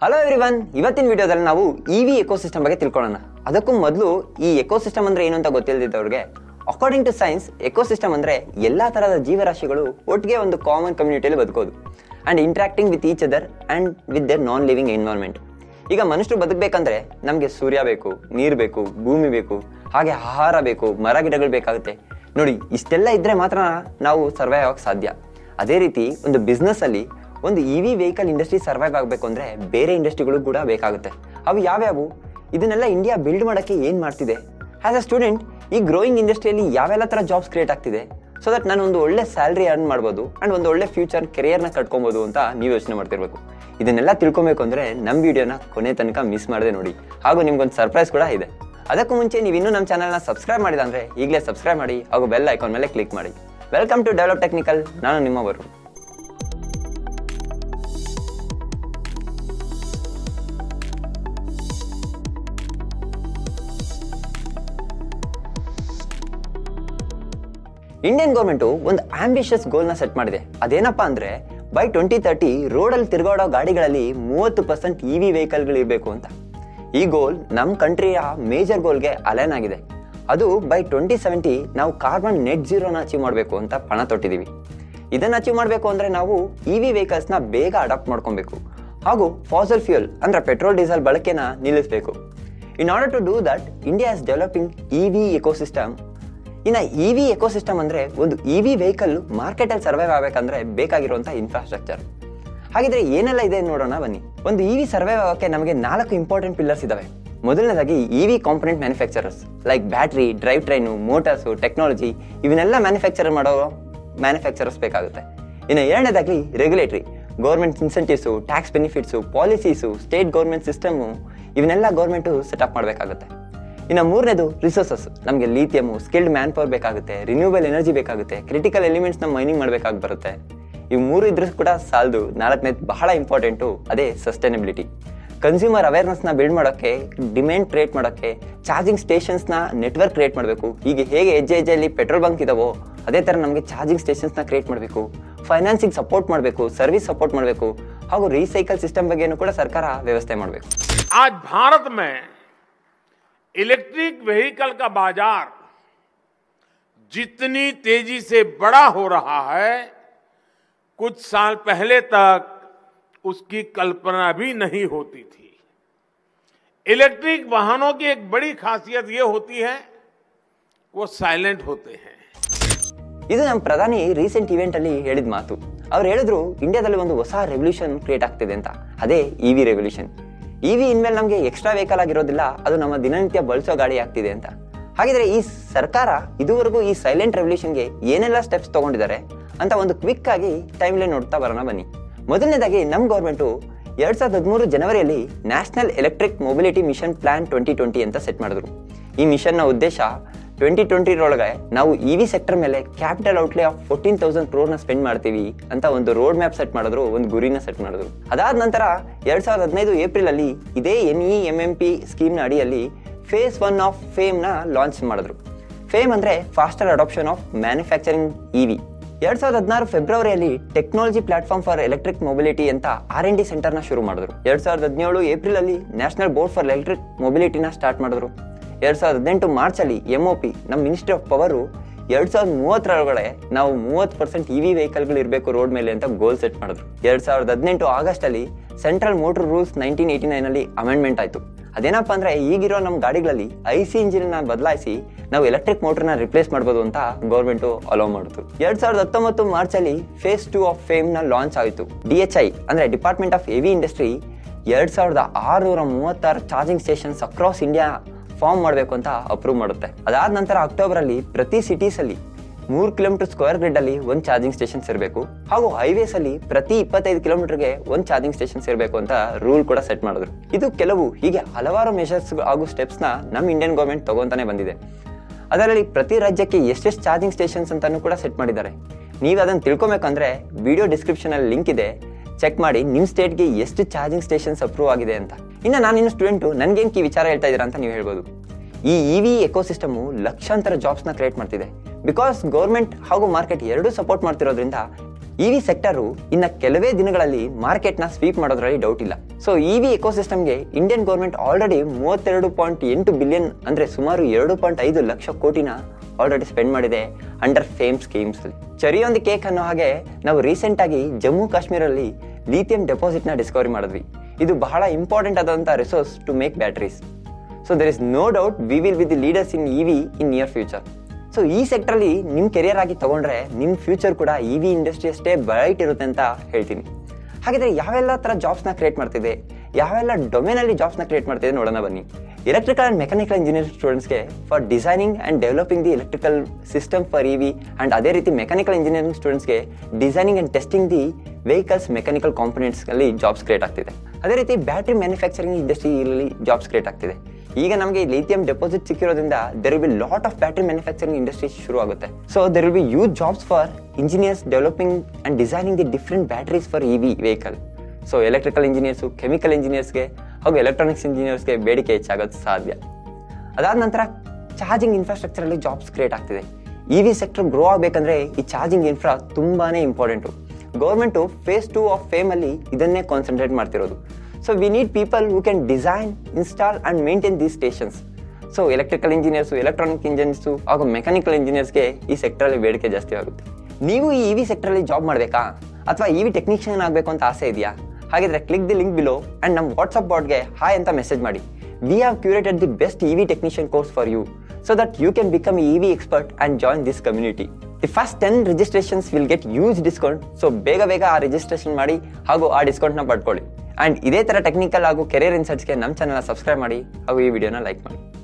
hello everyone ಇವತ್ತಿನ ವಿಡಿಯೋದಲ್ಲಿ ನಾವು ಇ ವಿ ಎಕೋಸಿಸ್ಟಮ್ ಬಗ್ಗೆ ತಿಳ್ಕೊಳ್ಳೋಣ ಅದಕ್ಕೂ ಮೊದಲು ಈ ಎಕೋಸಿಸ್ಟಮ್ ಅಂದ್ರೆ ಏನು ಅಂತ ಗೊತ್ತಿಲ್ಲದಿದ್ದವ್ರಿಗೆ ಅಕಾರ್ಡಿಂಗ್ ಟು ಸೈನ್ಸ್ ಎಕೋಸಿಸ್ಟಮ್ ಅಂದ್ರೆ ಎಲ್ಲಾ ತರಹದ ಜೀವರಾಶಿಗಳು ಒಟ್ಟಿಗೆ ಒಂದು ಕಾಮನ್ ಕಮ್ಯುನಿಟಿಯಲ್ಲಿ ಬದುಕೋದು and interacting with each other and with their non living environment ಈಗ ಮನುಷ್ಯರು ಬದುಕಬೇಕಂದ್ರೆ ನಮಗೆ ಸೂರ್ಯ ಬೇಕು ನೀರು ಬೇಕು ಭೂಮಿ ಬೇಕು ಹಾಗೆ ಆಹಾರ ಬೇಕು ಮರ ಗಿಡಗಳು ಬೇಕಾಗುತ್ತೆ ನೋಡಿ ಇಷ್ಟೆಲ್ಲ ಇದ್ರೆ ಮಾತ್ರ ನಾವು ಸರ್ವೈವ್ ಆಗಕ್ಕೆ ಸಾಧ್ಯ ಅದೇ ರೀತಿ ಒಂದು business ಅಲ್ಲಿ ಒಂದು E V vehicle industry survive ಆಗಬೇಕು ಅಂದ್ರೆ ಬೇರೆ ಇಂಡಸ್ಟ್ರಿಗಳು ಕೂಡ ಬೇಕಾಗುತ್ತೆ ಅವು ಯಾವ್ಯಾವು ಇದನ್ನೆಲ್ಲ ಇಂಡಿಯಾ ಬಿಲ್ಡ್ ಮಾಡೋಕ್ಕೆ ಏನು ಮಾಡ್ತಿದೆ ಆಸ್ ಅ ಸ್ಟೂಡೆಂಟ್ ಈ ಗ್ರೋಯಿಂಗ್ ಇಂಡಸ್ಟ್ರಿಯಲ್ಲಿ ಯಾವೆಲ್ಲ ಥರ ಜಾಬ್ಸ್ ಕ್ರಿಯೇಟ್ ಆಗ್ತಿದೆ ಸೊ ದಟ್ ನಾನು ಒಂದು ಒಳ್ಳೆ ಸ್ಯಾಲ್ರಿ ಅರ್ನ್ ಮಾಡ್ಬೋದು ಆ್ಯಂಡ್ ಒಂದು ಒಳ್ಳೆ ಫ್ಯೂಚರ್ ಕೆರಿಯರ್ನ ಕಟ್ಕೊಬೋದು ಅಂತ ನೀವು ಯೋಚನೆ ಮಾಡ್ತಿರ್ಬೇಕು ಇದನ್ನೆಲ್ಲ ತಿಳ್ಕೊಬೇಕು ಅಂದರೆ ನಮ್ಮ ವಿಡಿಯೋನ ಕೊನೆ ತನಕ ಮಿಸ್ ಮಾಡದೆ ನೋಡಿ ಹಾಗೂ ನಿಮ್ಗೊಂದು ಸರ್ಪ್ರೈಸ್ ಕೂಡ ಇದೆ ಅದಕ್ಕೂ ಮುಂಚೆ ನೀವು ಇನ್ನೂ ನಮ್ಮ ಚಾನಲ್ನ ಸಬ್ಸ್ಕ್ರೈಬ್ ಮಾಡಿಲ್ಲ ಅಂದರೆ ಈಗಲೇ ಸಬ್ಸ್ಕ್ರೈಬ್ ಮಾಡಿ ಹಾಗೂ ಬೆಲ್ ಐಕಾನ್ ಮೇಲೆ ಕ್ಲಿಕ್ ಮಾಡಿ ವೆಲ್ಕಮ್ ಟು ಡೆವಲಪ್ ಟೆಕ್ನಿಕಲ್ ನಾನು ನಿಮ್ಮವರು ಇಂಡಿಯನ್ ಗೌರ್ಮೆಂಟು ಒಂದು ಆಂಬಿಷಿಯಸ್ ಗೋಲ್ನ ಸೆಟ್ ಮಾಡಿದೆ ಅದೇನಪ್ಪ ಅಂದ್ರೆ ಬೈ ಟ್ವೆಂಟಿ ತರ್ಟಿ ರೋಡಲ್ಲಿ ತಿರುಗಾಡೋ ಗಾಡಿಗಳಲ್ಲಿ ಮೂವತ್ತು ಪರ್ಸೆಂಟ್ ಇ ವಿ ವೆಹಿಕಲ್ಗಳು ಇರಬೇಕು ಅಂತ ಈ ಗೋಲ್ ನಮ್ಮ ಕಂಟ್ರಿಯ ಮೇಜರ್ ಗೋಲ್ಗೆ ಅಲೈನ್ ಆಗಿದೆ ಅದು ಬೈ ಟ್ವೆಂಟಿ ಸೆವೆಂಟಿ ನಾವು ಕಾರ್ಬನ್ ನೆಟ್ ಜೀರೋನ ಅಚೀವ್ ಮಾಡಬೇಕು ಅಂತ ಪಣ ತೊಟ್ಟಿದ್ದೀವಿ ಇದನ್ನ ಅಚೀವ್ ಮಾಡಬೇಕು ಅಂದ್ರೆ ನಾವು ಇ ವಿ ವೆಹಿಕಲ್ಸ್ನ ಬೇಗ ಅಡಾಪ್ಟ್ ಮಾಡ್ಕೊಬೇಕು ಹಾಗೂ ಫಾಸಲ್ ಫ್ಯೂಯಲ್ ಅಂದ್ರೆ ಪೆಟ್ರೋಲ್ ಡೀಸೆಲ್ ಬಳಕೆನ ನಿಲ್ಲಿಸಬೇಕು in order to do that India is developing E V ecosystem ಇನ್ನು ಇ ವಿ ಎಕೋಸಿಸ್ಟಮ್ ಅಂದ್ರೆ ಒಂದು ಇ ವಿ ವೆಹಿಕಲ್ ಮಾರ್ಕೆಟಲ್ಲಿ ಸರ್ವೈವ್ ಆಗಬೇಕಂದ್ರೆ ಬೇಕಾಗಿರುವಂಥ ಇನ್ಫ್ರಾಸ್ಟ್ರಕ್ಚರ್ ಹಾಗಿದ್ರೆ ಏನೆಲ್ಲ ಇದೆ ನೋಡೋಣ ಬನ್ನಿ ಒಂದು ಇ ವಿ ಸರ್ವೈವ್ ಆಗೋಕ್ಕೆ ನಮಗೆ ನಾಲ್ಕು ಇಂಪಾರ್ಟೆಂಟ್ ಪಿಲ್ಲರ್ಸ್ ಇದಾವೆ ಮೊದಲನೇದಾಗಿ E V component manufacturers like battery drive train motors technology ಇವನ್ನೆಲ್ಲ ಮ್ಯಾನುಫ್ಯಾಕ್ಚರ್ ಮಾಡೋ ಮ್ಯಾನುಫ್ಯಾಕ್ಚರರ್ಸ್ ಬೇಕಾಗುತ್ತೆ ಇನ್ನು ಎರಡನೇದಾಗಿ regulatory government incentives tax benefits policies state government system ಇವನ್ನೆಲ್ಲ ಗೌರ್ಮೆಂಟು ಸೆಟಪ್ ಮಾಡಬೇಕಾಗುತ್ತೆ ಇನ್ನು ಮೂರನೇದು ರಿಸೋರ್ಸಸ್ ನಮಗೆ ಲೀಥಿಯಮು ಸ್ಕಿಲ್ಡ್ ಮ್ಯಾನ್ ಪವರ್ ಬೇಕಾಗುತ್ತೆ ರಿನ್ಯೂಬಲ್ ಎನರ್ಜಿ ಬೇಕಾಗುತ್ತೆ ಕ್ರಿಟಿಕಲ್ ಎಲಿಮೆಂಟ್ಸ್ನ ಮೈನಿಂಗ್ ಮಾಡಬೇಕಾಗಿ ಬರುತ್ತೆ ಇವು ಮೂರು ಇದ್ರೂ ಕೂಡ ಸಾಲದು ನಾಲ್ಕನೇದು ಬಹಳ ಇಂಪಾರ್ಟೆಂಟು ಅದೇ ಸಸ್ಟೈನಬಿಲಿಟಿ ಕನ್ಸ್ಯೂಮರ್ ಅವೇರ್ನೆಸ್ನ ಬಿಲ್ಡ್ ಮಾಡೋಕ್ಕೆ ಡಿಮ್ಯಾಂಡ್ ಕ್ರಿಯೇಟ್ ಮಾಡೋಕ್ಕೆ ಚಾರ್ಜಿಂಗ್ ಸ್ಟೇಷನ್ಸ್ನ ನೆಟ್ವರ್ಕ್ ಕ್ರಿಯೇಟ್ ಮಾಡಬೇಕು ಈಗ ಹೇಗೆ ಹೆಜ್ಜೆ ಹೆಜ್ಜೆಯಲ್ಲಿ ಪೆಟ್ರೋಲ್ ಬಂಕ್ ಇದಾವೋ ಅದೇ ಥರ ನಮಗೆ ಚಾರ್ಜಿಂಗ್ ಸ್ಟೇಷನ್ಸ್ನ ಕ್ರಿಯೇಟ್ ಮಾಡಬೇಕು ಫೈನಾನ್ಸಿಂಗ್ ಸಪೋರ್ಟ್ ಮಾಡಬೇಕು ಸರ್ವಿಸ್ ಸಪೋರ್ಟ್ ಮಾಡಬೇಕು ಹಾಗೂ ರೀಸೈಕಲ್ ಸಿಸ್ಟಮ್ ಬಗ್ಗೆನೂ ಕೂಡ ಸರ್ಕಾರ ವ್ಯವಸ್ಥೆ ಮಾಡಬೇಕು आज भारत में इलेक्ट्रिक व्हीकल का बाजार जितनी तेजी से बड़ा हो रहा है कुछ साल पहले तक उसकी कल्पना भी नहीं होती थी इलेक्ट्रिक वाहनों की एक बड़ी खासियत ये होती है वो साइलेंट होते हैं ಇದು ನಮ್ಮ ಪ್ರಧಾನಿ ರೀಸೆಂಟ್ ಇವೆಂಟ್ ಅಲ್ಲಿ ಹೇಳಿದ ಮಾತು ಅವ್ರು ಹೇಳಿದ್ರು ಇಂಡಿಯಾದಲ್ಲಿ ಒಂದು ಹೊಸ ರೆವಲ್ಯೂಷನ್ ಕ್ರಿಯೇಟ್ ಆಗ್ತಿದೆ ಅಂತ ಅದೇ E V revolution E V ಇನ್ಮೇಲೆ ನಮಗೆ ಎಕ್ಸ್ಟ್ರಾ ವೆಹಿಕಲ್ ಆಗಿರೋದಿಲ್ಲ ಅದು ನಮ್ಮ ದಿನನಿತ್ಯ ಬಳಸೋ ಗಾಡಿ ಆಗ್ತಿದೆ ಅಂತ ಹಾಗಿದ್ರೆ ಈ ಸರ್ಕಾರ ಇದುವರೆಗೂ ಈ ಸೈಲೆಂಟ್ ರೆವಲ್ಯೂಷನ್ಗೆ ಏನೆಲ್ಲ ಸ್ಟೆಪ್ಸ್ ತಗೊಂಡಿದ್ದಾರೆ ಅಂತ ಒಂದು ಕ್ವಿಕ್ ಆಗಿ ಟೈಮ್ ಲೈನ್ ನೋಡ್ತಾ ಬರೋಣ ಬನ್ನಿ ಮೊದಲನೇದಾಗಿ ನಮ್ಮ ಗೌರ್ಮೆಂಟು ಎರಡ್ ಸಾವಿರದ ಹದಿಮೂರು ಜನವರಿಯಲ್ಲಿ national electric mobility mission plan twenty twenty ಅಂತ ಸೆಟ್ ಮಾಡಿದ್ರು ಈ ಮಿಷನ್ನ ಉದ್ದೇಶ ಟ್ವೆಂಟಿ ಟ್ವೆಂಟಿರೊಳಗೆ ನಾವು ಇ ವಿ ಸೆಕ್ಟರ್ ಮೇಲೆ capital outlay of fourteen thousand ಕ್ರೋರ್ನ ಸ್ಪೆಂಡ್ ಮಾಡ್ತೀವಿ ಅಂತ ಒಂದು ರೋಡ್ ಮ್ಯಾಪ್ ಸೆಟ್ ಮಾಡಿದ್ರು ಒಂದು ಗುರಿನ ಸೆಟ್ ಮಾಡಿದ್ರು ಅದಾದ ನಂತರ ಎರಡ್ ಸಾವಿರದ ಹದಿನೈದು ಏಪ್ರಿಲ್ ಅಲ್ಲಿ ಇದೇ N E M M P ಸ್ಕೀಮ್ನ ಅಡಿಯಲ್ಲಿ ಫೇಸ್ ಒನ್ ಆಫ್ ಫೇಮ್ನ ಲಾಂಚ್ ಮಾಡಿದ್ರು ಫೇಮ್ ಅಂದ್ರೆ faster adoption of manufacturing E V ಎರಡ್ ಸಾವಿರದ ಹದಿನಾರು ಫೆಬ್ರವರಿಯಲ್ಲಿ technology platform for electric mobility ಅಂತ ಆರ್ ಎನ್ ಡಿ ಸೆಂಟರ್ನ ಶುರು ಮಾಡಿದ್ರು ಎರಡ್ ಸಾವಿರದ ಹದಿನೇಳು ಏಪ್ರಿಲ್ ಅಲ್ಲಿ ನ್ಯಾಷನಲ್ ಬೋರ್ಡ್ ಫಾರ್ ಎಲೆಕ್ಟ್ರಿಕ್ ಮೊಬಿಲಿಟಿನ ಸ್ಟಾರ್ಟ್ ಮಾಡಿದ್ರು ಎರಡ್ ಸಾವಿರದ ಹದಿನೆಂಟು ಮಾರ್ಚ್ ಅಲ್ಲಿ ಎಂ ಒ ಪಿ ನಮ್ಮ ಮಿನಿಸ್ಟ್ರಿ ಆಫ್ ಪವರು ಎರಡ್ ಸಾವಿರದ ಮೂವತ್ತರೊಳಗಡೆ ನಾವು ಮೂವತ್ತು ಪರ್ಸೆಂಟ್ ಇ ವಿ ವೆಹಿಕಲ್ಗಳು ಇರಬೇಕು ರೋಡ್ ಮೇಲೆ ಅಂತ ಗೋಲ್ ಸೆಟ್ ಮಾಡಿದ್ರು ಎರಡ್ ಸಾವಿರದ ಹದಿನೆಂಟು ಆಗಸ್ಟ್ ಅಲ್ಲಿ central motor rules nineteen eighty nine ಅಲ್ಲಿ ಅಮೆಂಡ್ಮೆಂಟ್ ಆಯ್ತು ಅದೇನಪ್ಪ ಅಂದ್ರೆ ಈಗಿರೋ ನಮ್ಮ ಗಾಡಿಗಳಲ್ಲಿ ಐ ಸಿ ಇಂಜಿನ್ ಬದಲಾಯಿಸಿ ನಾವು ಎಲೆಕ್ಟ್ರಿಕ್ ಮೋಟರ್ನ ರಿಪ್ಲೇಸ್ ಮಾಡ್ಬೋದು ಅಂತ ಗೌರ್ಮೆಂಟ್ ಅಲೋ ಮಾಡಿತು ಎರಡ್ ಸಾವಿರದ ಹತ್ತೊಂಬತ್ತು ಮಾರ್ಚ್ ಅಲ್ಲಿ ಫೇಸ್ ಟೂ ಆಫ್ ಫೇಮ್ ನ ಲಾಂಚ್ ಆಯಿತು ಡಿ ಎಚ್ ಐ ಅಂದ್ರೆ ಡಿಪಾರ್ಟ್ಮೆಂಟ್ ಆಫ್ ಹೆವಿ ಇಂಡಸ್ಟ್ರಿ ಎರಡ್ ಸಾವಿರದ ಆರುನೂರ ಮೂವತ್ತಾರು charging stations across India form ಮಾಡಬೇಕು ಅಂತ ಅಪ್ರೂವ್ ಮಾಡುತ್ತೆ ಅದಾದ ನಂತರ ಅಕ್ಟೋಬರ್ ಅಲ್ಲಿ ಪ್ರತಿ ಸಿಟೀಸ್ ಅಲ್ಲಿ ಮೂರು ಕಿಲೋಮೀಟರ್ ಸ್ಕ್ವೇರ್ ಗ್ರಿಡ್ ಅಲ್ಲಿ ಒಂದು ಚಾರ್ಜಿಂಗ್ ಸ್ಟೇಷನ್ಸ್ ಇರಬೇಕು ಹಾಗೂ ಹೈವೇಸ್ ಅಲ್ಲಿ ಪ್ರತಿ ಇಪ್ಪತ್ತೈದು ಕಿಲೋಮೀಟರ್ಗೆ ಒಂದು ಚಾರ್ಜಿಂಗ್ ಸ್ಟೇಷನ್ಸ್ ಇರಬೇಕು ಅಂತ ರೂಲ್ ಕೂಡ ಸೆಟ್ ಮಾಡಿದ್ರು ಇದು ಕೆಲವು ಹೀಗೆ ಹಲವಾರು ಮೆಷರ್ಸ್ ಹಾಗೂ ಸ್ಟೆಪ್ಸ್ ನ ನಮ್ಮ ಇಂಡಿಯನ್ ಗೌರ್ಮೆಂಟ್ ತಗೊಂತಾನೆ ಬಂದಿದೆ ಅದರಲ್ಲಿ ಪ್ರತಿ ರಾಜ್ಯಕ್ಕೆ ಎಷ್ಟೆಷ್ಟು ಚಾರ್ಜಿಂಗ್ ಸ್ಟೇಷನ್ಸ್ ಅಂತಾನು ಕೂಡ ಸೆಟ್ ಮಾಡಿದ್ದಾರೆ ನೀವು ಅದನ್ನು ತಿಳ್ಕೊಬೇಕಂದ್ರೆ ವಿಡಿಯೋ ಡಿಸ್ಕ್ರಿಪ್ಷನ್ ಅಲ್ಲಿ ಲಿಂಕ್ ಇದೆ ಚೆಕ್ ಮಾಡಿ ನಿಮ್ಮ ಸ್ಟೇಟ್ಗೆ ಎಷ್ಟು ಚಾರ್ಜಿಂಗ್ ಸ್ಟೇಷನ್ಸ್ ಅಪ್ರೂವ್ ಆಗಿದೆ ಅಂತ ಇನ್ನು ನಾನಿನ್ನು ಸ್ಟೂಡೆಂಟು ನನ್ಗೇನು ಈ ವಿಚಾರ ಹೇಳ್ತಾ ಇದ್ದೀರಾ ಅಂತ ನೀವು ಹೇಳ್ಬೋದು ಈ ಇ ವಿ ಎಕೋಸಿಸ್ಟಮು ಲಕ್ಷಾಂತರ ಜಾಬ್ಸ್ನ ಕ್ರಿಯೇಟ್ ಮಾಡ್ತಿದೆ ಬಿಕಾಸ್ ಗೌರ್ಮೆಂಟ್ ಹಾಗೂ ಮಾರ್ಕೆಟ್ ಎರಡೂ ಸಪೋರ್ಟ್ ಮಾಡ್ತಿರೋದ್ರಿಂದ ಇವಿ ಸೆಕ್ಟರು ಇನ್ನ ಕೆಲವೇ ದಿನಗಳಲ್ಲಿ ಮಾರ್ಕೆಟ್ನ ಸ್ವೀಪ್ ಮಾಡೋದ್ರಲ್ಲಿ ಡೌಟ್ ಇಲ್ಲ ಸೊ ಇವಿ ಎಕೋಸಿಸ್ಟಮ್ಗೆ ಇಂಡಿಯನ್ ಗೌರ್ಮೆಂಟ್ ಆಲ್ರೆಡಿ ಮೂವತ್ತೆರಡು ಪಾಯಿಂಟ್ ಎಂಟು ಬಿಲಿಯನ್ ಅಂದ್ರೆ ಸುಮಾರು ಎರಡು ಪಾಯಿಂಟ್ ಐದು ಲಕ್ಷ ಕೋಟಿನ ಆಲ್ರೆಡಿ ಸ್ಪೆಂಡ್ ಮಾಡಿದೆ ಅಂಡರ್ ಫೇಮ್ ಸ್ಕೀಮ್ಸ್ ಚರಿಯೊಂದು ಕೇಕ್ ಅನ್ನೋ ಹಾಗೆ ನಾವು ರೀಸೆಂಟ್ ಆಗಿ ಜಮ್ಮು ಕಾಶ್ಮೀರಲ್ಲಿ ಲಿಥಿಯಂ ಡೆಪಾಸಿಟ್ ನ ಡಿಸ್ಕವರಿ ಮಾಡಿದ್ವಿ ಇದು ಬಹಳ ಇಂಪಾರ್ಟೆಂಟ್ ಆದಂತ resource to make batteries so there is no doubt we will be the leaders in EV in near future so ಈ ಸೆಕ್ಟರ್ಲಿ ನಿಮ್ಮ ಕೆರಿಯರ್ ಆಗಿ ತಗೊಂಡ್ರೆ ನಿಮ್ಮ ಫ್ಯೂಚರ್ ಕೂಡ ಇ ವಿ ಇಂಡಸ್ಟ್ರಿ ಅಷ್ಟೇ ಬ್ರೈಟ್ ಇರುತ್ತೆ ಅಂತ ಹೇಳ್ತೀನಿ ಹಾಗಿದ್ರೆ ಯಾವೆಲ್ಲ ಥರ ಜಾಬ್ಸ್ನ ಕ್ರಿಯೇಟ್ ಮಾಡ್ತಿದೆ ಯಾವೆಲ್ಲ ಡೊಮೇನಲ್ಲಿ ಜಾಬ್ಸ್ನ ಕ್ರಿಯೇಟ್ ಮಾಡ್ತಿದೆ ನೋಡೋಣ ಬನ್ನಿ ಎಲೆಕ್ಟ್ರಿಕಲ್ ಆ್ಯಂಡ್ ಮೆಕ್ಯಾನಿಕಲ್ ಇಂಜಿನಿಯರ್ ಸ್ಟೂಡೆಂಟ್ಸ್ಗೆ for designing and developing the electrical system for E V and ಅದೇ ರೀತಿ ಮೆಕ್ಯಾನಿಕಲ್ ಇಂಜಿನಿಯರಿಂಗ್ ಸ್ಟೂಡೆಂಟ್ಸ್ಗೆ designing and testing the vehicles mechanical ಕಾಂಪೊನೆಂಟ್ಸ್ಗಳಲ್ಲಿ ಜಾಬ್ಸ್ ಕ್ರಿಯೇಟ್ ಆಗ್ತಿದೆ ಅದೇ ರೀತಿ ಬ್ಯಾಟ್ರಿ ಮ್ಯಾನುಫ್ಯಾಕ್ಚರಿಂಗ್ ಇಂಡಸ್ಟ್ರಿಯಲ್ಲಿ ಜಾಬ್ಸ್ ಕ್ರಿಯೇಟ್ ಆಗ್ತಿದೆ ಈಗ ನಮಗೆ ಲಿಥಿಯಂ ಡೆಪಾಸಿಟ್ ಸಿಕ್ಕಿರೋದ್ರಿಂದ there will be lot of battery manufacturing industry ಶುರು ಆಗುತ್ತೆ so there will be huge jobs for engineers developing and designing the different batteries for E V vehicle so electrical engineers chemical ಇಂಜಿನಿಯರ್ಸ್ಗೆ ಹಾಗೂ electronics ಇಂಜಿನಿಯರ್ಸ್ಗೆ ಬೇಡಿಕೆ ಹೆಚ್ಚಾಗೋದು ಸಾಧ್ಯ ಅದಾದ ನಂತರ ಚಾರ್ಜಿಂಗ್ ಇನ್ಫ್ರಾಸ್ಟ್ರಕ್ಚರಲ್ಲಿ ಜಾಬ್ಸ್ ಕ್ರಿಯೇಟ್ ಆಗ್ತಿದೆ ಇ ವಿ ಸೆಕ್ಟರ್ ಗ್ರೋ ಆಗಬೇಕಂದ್ರೆ ಈ ಚಾರ್ಜಿಂಗ್ ಇನ್ಫ್ರಾ ತುಂಬಾನೇ important government phase two of ಫೇಮಲ್ಲಿ ಇದನ್ನೇ ಕಾನ್ಸಂಟ್ರೇಟ್ ಮಾಡ್ತಿರೋದು so we need people who can design install and maintain these stations so electrical engineers electronic engineers ಹಾಗೂ mechanical ಇಂಜಿನಿಯರ್ಸ್ಗೆ ಈ ಸೆಕ್ಟರಲ್ಲಿ ಬೇಡಿಕೆ ಜಾಸ್ತಿ ಆಗುತ್ತೆ ನೀವು ಈ ಇ ವಿ ಸೆಕ್ಟರಲ್ಲಿ ಜಾಬ್ ಮಾಡಬೇಕಾ ಅಥವಾ ಇ ವಿ ಟೆಕ್ನಿಷಿಯನ್ ಆಗಬೇಕು ಅಂತ ಆಸೆ ಇದೆಯಾ ಹಾಗಿದ್ರೆ click the link below and ನಮ್ಮ ವಾಟ್ಸಪ್ ಬಾಟ್ಗೆ ಹಾಯ್ ಅಂತ ಮೆಸೇಜ್ ಮಾಡಿ we have curated the best E V technician course for you so that you can become E V expert and join this community the first ten registrations will get huge discount so ಬೇಗ ಬೇಗ ಆ registration ಮಾಡಿ ಹಾಗೂ ಆ ಡಿಸ್ಕೌಂಟ್ನ ಪಡ್ಕೊಳ್ಳಿ and ಇದೇ ಥರ technical ಹಾಗೂ career ಇನ್ಸೈಟ್ಸ್ಗೆ ನಮ್ಮ ಚಾನಲ್ನ ಸಬ್ಸ್ಕ್ರೈಬ್ ಮಾಡಿ ಹಾಗೂ ಈ ವಿಡಿಯೋನ ಲೈಕ್ ಮಾಡಿ